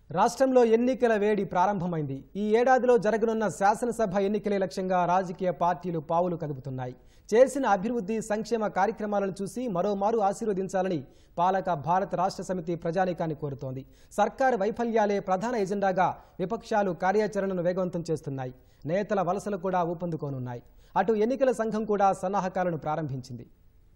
రాష్ట్రంలో ఎన్నికల వేడి ప్రారంభమైంది ఈ ఏడాదిలో జరగనున్న శాసనసభ ఎన్నికలే లక్ష్యంగా రాజకీయ పార్టీలు పావులు కదుపుతున్నాయి చేసిన అభివృద్ధి సంక్షేమ కార్యక్రమాలను చూసి మరోమారు ఆశీర్వదించాలని పాలక భారత రాష్ట్ర సమితి ప్రజానీకాన్ని కోరుతోంది సర్కారు వైఫల్యాలే ప్రధాన ఎజెండాగా విపక్షాలు కార్యాచరణను వేగవంతం చేస్తున్నాయి నేతల వలసలు కూడా ఊపందుకోనున్నాయి అటు ఎన్నికల సంఘం కూడా సన్నాహకాలను ప్రారంభించింది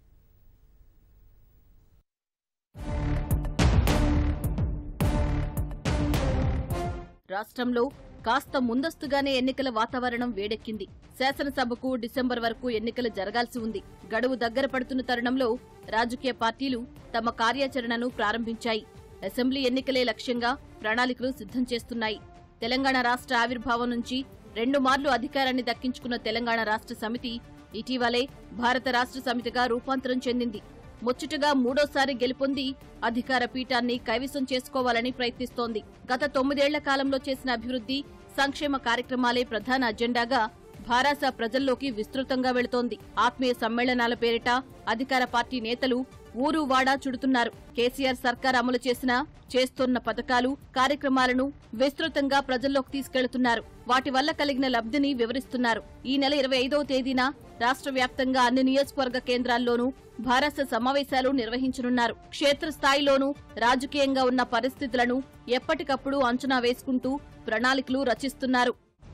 రాష్ట్రంలో కాస్త ముందస్తుగానే ఎన్నికల వాతావరణం వేడెక్కింది శాసనసభకు డిసెంబర్ వరకు ఎన్నికలు జరగాల్సి ఉంది గడువు దగ్గర పడుతున్న తరుణంలో రాజకీయ పార్టీలు తమ కార్యాచరణను ప్రారంభించాయి అసెంబ్లీ ఎన్నికలే లక్ష్యంగా ప్రణాళికలు సిద్ధం చేస్తున్నాయి తెలంగాణ రాష్ట్ర ఆవిర్భావం నుంచి రెండు మార్లు అధికారాన్ని దక్కించుకున్న తెలంగాణ రాష్ట్ర సమితి ఇటీవలే భారత రాష్ట్ర సమితిగా రూపాంతరం చెందింది ముచ్చటగా మూడోసారి గెలుపొంది అధికార పీఠాన్ని కైవసం చేసుకోవాలని ప్రయత్నిస్తోంది గత తొమ్మిదేళ్ల కాలంలో చేసిన అభివృద్ధి సంక్షేమ కార్యక్రమాలే ప్రధాన అజెండాగా భారాస ప్రజల్లోకి విస్తృతంగా వెళుతోంది ఆత్మీయ సమ్మేళనాల పేరిట అధికార పార్టీ నేతలు ఊరు వాడా చుడుతున్నారు కేసీఆర్ సర్కార్ అమలు చేసిన చేస్తున్న పథకాలు కార్యక్రమాలను విస్తృతంగా ప్రజల్లోకి తీసుకెళ్తున్నారు వాటి వల్ల కలిగిన లబ్ధిని వివరిస్తున్నారు ఈ నెల ఇరవై ఐదవ తేదీన రాష్ట్ర వ్యాప్తంగా అన్ని నియోజకవర్గ కేంద్రాల్లోనూ భారత సమావేశాలు నిర్వహించనున్నారు క్షేత్రస్థాయిలోనూ రాజకీయంగా ఉన్న పరిస్థితులను ఎప్పటికప్పుడు అంచనా వేసుకుంటూ ప్రణాళికలు రచిస్తున్నారు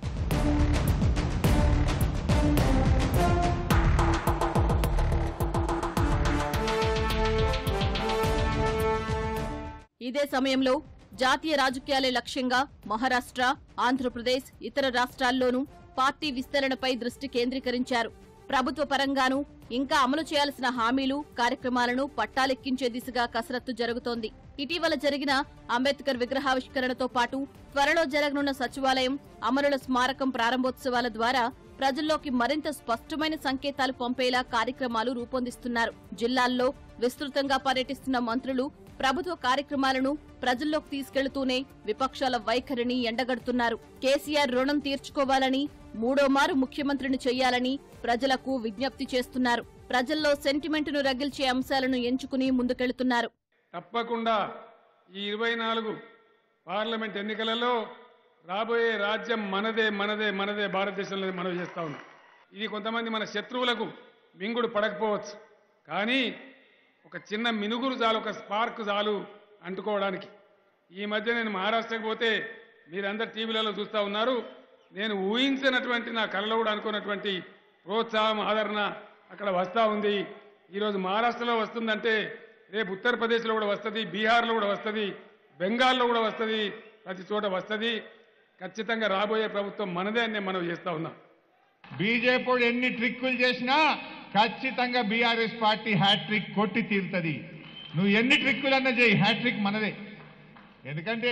ఇదే సమయంలో జాతీయ రాజకీయాలే లక్ష్యంగా మహారాష్ట్ర ఆంధ్రప్రదేశ్ ఇతర రాష్ట్రాల్లోనూ పార్టీ విస్తరణపై దృష్టి కేంద్రీకరించారు ప్రభుత్వ పరంగానూ ఇంకా అమలు చేయాల్సిన హామీలు కార్యక్రమాలను పట్టాలెక్కించే దిశగా కసరత్తు జరుగుతోంది ఇటీవల జరిగిన అంబేద్కర్ విగ్రహావిష్కరణతో పాటు త్వరలో జరగనున్న సచివాలయం అమరుల స్మారకం ప్రారంభోత్సవాల ద్వారా ప్రజల్లోకి మరింత స్పష్టమైన సంకేతాలు పంపేలా కార్యక్రమాలు రూపొందిస్తున్నారు జిల్లాల్లో విస్తృతంగా పర్యటిస్తున్న మంత్రులు ప్రభుత్వ కార్యక్రమాలను ప్రజల్లోకి తీసుకెళ్తూనే విపక్షాల వైఖరిని ఎండగడుతున్నారు కేసీఆర్ రుణం తీర్చుకోవాలని మూడోమారు ముఖ్యమంత్రిని చేయాలని ప్రజలకు విజ్ఞప్తి చేస్తున్నారు ప్రజల్లో సెంటిమెంటును రగిల్చే అంశాలను ఎంచుకుని ముందుకెళ్తున్నారు తప్పకుండా ఈ ఇరవై నాలుగు పార్లమెంట్ ఎన్నికలలో రాబోయే రాజ్యం మనదే మనదే మనదే భారతదేశంలో మనం చేస్తా ఉన్నాం ఇది కొంతమంది మన శత్రువులకు మింగుడు పడకపోవచ్చు కానీ ఒక చిన్న మినుగురు చాలు ఒక స్పార్క్ చాలు అంటుకోవడానికి ఈ మధ్య నేను మహారాష్ట్రకు పోతే మీరందరు టీవీలలో చూస్తూ ఉన్నారు నేను ఊహించినటువంటి నా కలలో కూడా అనుకున్నటువంటి ప్రోత్సాహం ఆదరణ అక్కడ వస్తూ ఉంది ఈరోజు మహారాష్ట్రలో వస్తుందంటే రేపు ఉత్తరప్రదేశ్లో కూడా వస్తుంది బీహార్లో కూడా వస్తుంది బెంగాల్లో కూడా వస్తుంది ప్రతి చోట వస్తుంది ఖచ్చితంగా రాబోయే ప్రభుత్వం మనదే అని నేను మనం చేస్తా ఉన్నాం బీజేపీ వాడు ఎన్ని ట్రిక్కులు చేసినా ఖచ్చితంగా బీఆర్ఎస్ పార్టీ హ్యాట్రిక్ కొట్టి తీరుతుంది నువ్వు ఎన్ని ట్రిక్కులన్నా చేయి హ్యాట్రిక్ మనదే ఎందుకంటే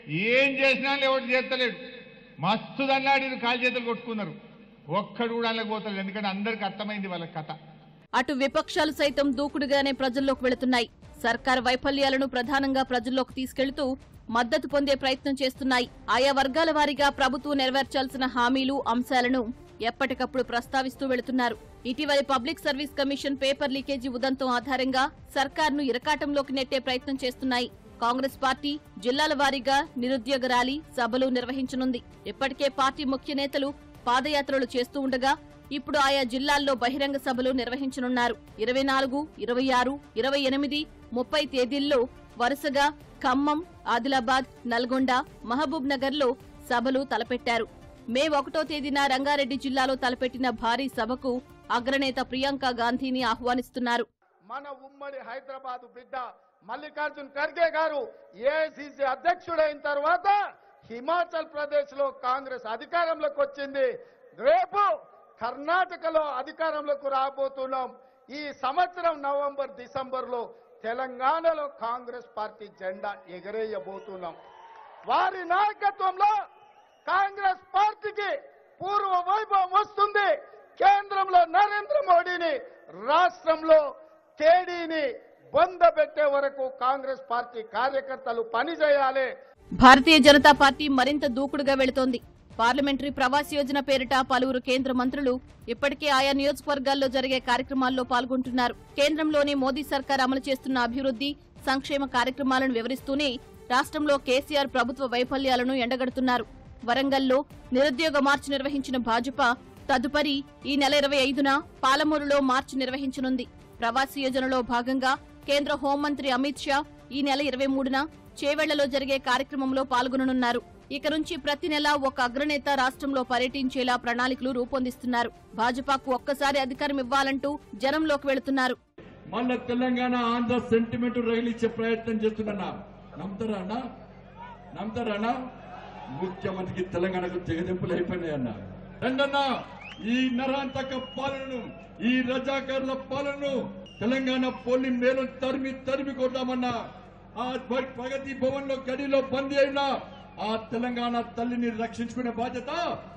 ఏం చేసినా ఎవరు చేస్తలేడు మస్తు దన్నాడి కాలు చేతులు కొట్టుకున్నారు ఒక్కడు కూడా అందులోకి పోతలేడు ఎందుకంటే అందరికి అర్థమైంది వాళ్ళ కథ అటు విపక్షాలు సైతం దూకుడుగానే ప్రజల్లోకి వెళుతున్నాయి సర్కార్ వైఫల్యాలను ప్రధానంగా ప్రజల్లోకి తీసుకెళ్తూ మద్దతు పొందే ప్రయత్నం చేస్తున్నాయి ఆయా వర్గాల వారీగా ప్రభుత్వం నెరవేర్చాల్సిన హామీలు అంశాలను ఎప్పటికప్పుడు ప్రస్తావిస్తూ వెళుతున్నారు ఇటీవలి public service commission paper leakage ఉదంతం ఆధారంగా సర్కార్ను ఇరకాటంలోకి నెట్టే ప్రయత్నం చేస్తున్నాయి కాంగ్రెస్ పార్టీ జిల్లాల వారీగా నిరుద్యోగ ర్యాలీ సభలు నిర్వహించనుంది ఇప్పటికే పార్టీ ముఖ్య నేతలు పాదయాత్రలు చేస్తూ ఉండగా ఇప్పుడు ఆయా జిల్లాల్లో బహిరంగ సభలు నిర్వహించనున్నారు ఇరవై నాలుగు ఇరవై ఆరు ఇరవై ఎనిమిది ముప్పై తేదీల్లో వరుసగా ఖమ్మం ఆదిలాబాద్ నల్గొండ మహబూబ్ నగర్లో సభలు తలపెట్టారు మే ఒకటో తేదీన రంగారెడ్డి జిల్లాలో తలపెట్టిన భారీ సభకు అగ్రనేత ప్రియాంక గాంధీని ఆహ్వానిస్తున్నారు మన ఉమ్మడి హైదరాబాద్ బిడ్డ మల్లికార్జున్ ఖర్గే గారు ఏఐసిసి అధ్యక్షుడైన తర్వాత హిమాచల్ ప్రదేశ్ లో కాంగ్రెస్ అధికారంలోకి వచ్చింది రేపు కర్ణాటకలో అధికారంలోకి రాబోతున్నాం ఈ సంవత్సరం నవంబర్ డిసెంబర్ లో తెలంగాణలో కాంగ్రెస్ పార్టీ జెండా ఎగరేయబోతున్నాం వారి నాయకత్వంలో కాంగ్రెస్ పార్టీకి పూర్వ వైభవం వస్తుంది కేంద్రంలో నరేంద్ర మోడీని రాష్ట్రంలో కేడీని బొందబెట్టే వరకు కాంగ్రెస్ పార్టీ కార్యకర్తలు పనిచేయాలి భారతీయ జనతా పార్టీ మరింత దూకుడుగా వెళుతోంది పార్లమెంటరీ ప్రవాస్ యోజన పేరిట పలువురు కేంద్ర మంత్రులు ఇప్పటికే ఆయా నియోజకవర్గాల్లో జరిగే కార్యక్రమాల్లో పాల్గొంటున్నారు కేంద్రంలోని మోదీ సర్కార్ అమలు చేస్తున్న అభివృద్ధి సంక్షేమ కార్యక్రమాలను వివరిస్తూనే రాష్ట్రంలో కేసీఆర్ ప్రభుత్వ వైఫల్యాలను ఎండగడుతున్నారు వరంగల్లో నిరుద్యోగ మార్చ్ నిర్వహించిన భాజపా తదుపరి ఈ నెల ఇరవై ఐదున పాలమూరులో మార్చి నిర్వహించనుంది ప్రవాసీ యోజనలో భాగంగా కేంద్ర హోంమంత్రి అమిత్ షా ఈ నెల ఇరవై మూడున చేవెళ్లలో జరిగే కార్యక్రమంలో పాల్గొననున్నారు ఇక నుంచి ప్రతి నెల ఒక అగ్రనేత రాష్ట్రంలో పర్యటించేలా ప్రణాళికలు రూపొందిస్తున్నారు భాజపాకు ఒక్కసారి అధికారం ఇవ్వాలంటూ జనంలోకి వెళుతున్నారు మళ్ళా తెలంగాణ ఆంధ్ర సెంటిమెంట్ రగిలిచ్చే ప్రయత్నం చేస్తున్నా నమ్ముతారా అన్న నమ్ముతారా అన్న ముఖ్యమంత్రికి తెలంగాణకు తెగదెంపులు అయిపోయినాయన్న రండన్నా ఈ నరాంతక పాలనను ఈ రజాకారుల పాలనను తెలంగాణ పోలింగ్ మేలు తరిమి తరిమి కొట్టామన్నా ఆ భ- ప్రగతి భవన్ లో గడిలో బందీ అయిన ఆ తెలంగాణ తల్లిని రక్షించుకునే బాధ్యత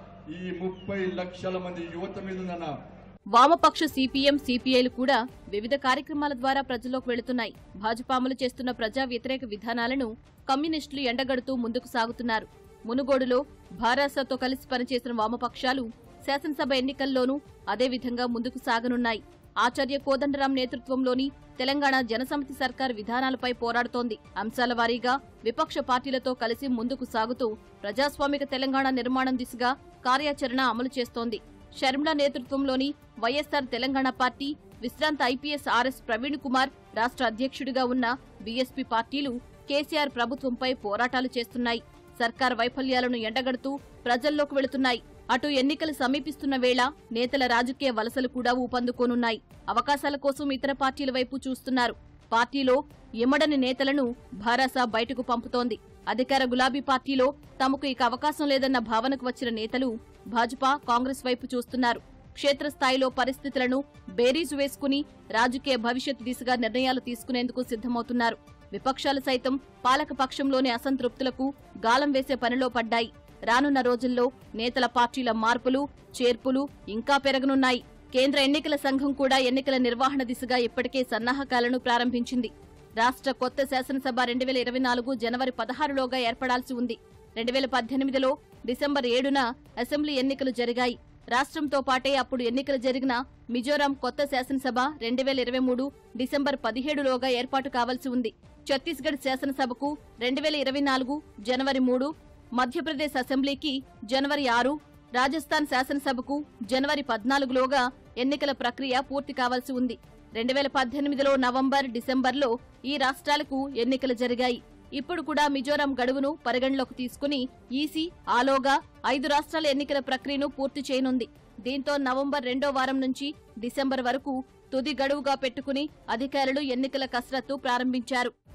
ఈ ముప్పై లక్షల మంది యువత మీద ఉందన్నా వామపక్ష సిపిఎం సిపిఐలు కూడా వివిధ కార్యక్రమాల ద్వారా ప్రజల్లోకి వెళుతున్నాయి భాజపా అమలు చేస్తున్న ప్రజా వ్యతిరేక విధానాలను కమ్యూనిస్టులు ఎండగడుతూ ముందుకు సాగుతున్నారు మునుగోడులో భారాసతో కలిసి పనిచేసిన వామపక్షాలు శాసనసభ ఎన్నికల్లోనూ అదేవిధంగా ముందుకు సాగనున్నాయి ఆచార్య కోదండరాం నేతృత్వంలోని తెలంగాణ జనసమితి సర్కార్ విధానాలపై పోరాడుతోంది అంశాల వారీగా విపక్ష పార్టీలతో కలిసి ముందుకు సాగుతూ ప్రజాస్వామిక తెలంగాణ నిర్మాణం దిశగా కార్యాచరణ అమలు చేస్తోంది షర్మిల నేతృత్వంలోని వైఎస్సార్ తెలంగాణ పార్టీ విశ్రాంత ఐపీఎస్ ఆర్ఎస్ ప్రవీణ్ కుమార్ రాష్ట్ర అధ్యక్షుడిగా ఉన్న బీఎస్పీ పార్టీలు కేసీఆర్ ప్రభుత్వంపై పోరాటాలు చేస్తున్నాయి సర్కార్ వైఫల్యాలను ఎండగడుతూ ప్రజల్లోకి వెళుతున్నాయి అటు ఎన్నికలు సమీపిస్తున్న వేళ నేతల రాజకీయ వలసలు కూడా ఊపందుకోనున్నాయి అవకాశాల కోసం ఇతర పార్టీల వైపు చూస్తున్నారు పార్టీలో ఇమ్మడని నేతలను భారాస బయటకు పంపుతోంది అధికార గులాబీ పార్టీలో తమకు ఇక అవకాశం లేదన్న భావనకు వచ్చిన నేతలు భాజపా కాంగ్రెస్ వైపు చూస్తున్నారు క్షేత్రస్థాయిలో పరిస్థితులను బేరీజు వేసుకుని రాజకీయ భవిష్యత్ దిశగా నిర్ణయాలు తీసుకునేందుకు సిద్ధమవుతున్నారు విపక్షాలు సైతం పాలక పక్షంలోని అసంతృప్తులకు గాలం వేసే పనిలో పడ్డాయి రానున్న రోజుల్లో నేతల పార్టీల మార్పులు చేర్పులు ఇంకా పెరగనున్నాయి కేంద్ర ఎన్నికల సంఘం కూడా ఎన్నికల నిర్వహణ దిశగా ఇప్పటికే సన్నాహకాలను ప్రారంభించింది రాష్ట్ర కొత్త శాసనసభ రెండు వేల ఇరవై నాలుగు జనవరి పదహారులోగా ఏర్పడాల్సి ఉంది రెండు వేల పద్దెనిమిదిలో డిసెంబర్ ఏడున అసెంబ్లీ ఎన్నికలు జరిగాయి రాష్ట్రంతో పాటే అప్పుడు ఎన్నికలు జరిగిన మిజోరాం కొత్త శాసనసభ రెండు వేల ఇరవై మూడు డిసెంబర్ పదిహేడులోగా ఏర్పాటు కావాల్సి ఉంది ఛత్తీస్గఢ్ శాసనసభకు రెండు వేల ఇరవై నాలుగు జనవరి మూడు మధ్యప్రదేశ్ అసెంబ్లీకి జనవరి ఆరు రాజస్థాన్ శాసనసభకు జనవరి పద్నాలుగులోగా ఎన్నికల ప్రక్రియ పూర్తి కావాల్సి ఉంది రెండు వేల పద్దెనిమిదిలో నవంబర్ డిసెంబర్లో ఈ రాష్ట్రాలకు ఎన్నికలు జరిగాయి ఇప్పుడు కూడా మిజోరాం గడువును పరిగణలోకి తీసుకుని ఈసీ ఆలోగా ఐదు రాష్ట్రాల ఎన్నికల ప్రక్రియను పూర్తి చేయనుంది దీంతో నవంబర్ రెండో వారం నుంచి డిసెంబర్ వరకు తుది గడువుగా పెట్టుకుని అధికారులు ఎన్నికల కసరత్తు ప్రారంభించారు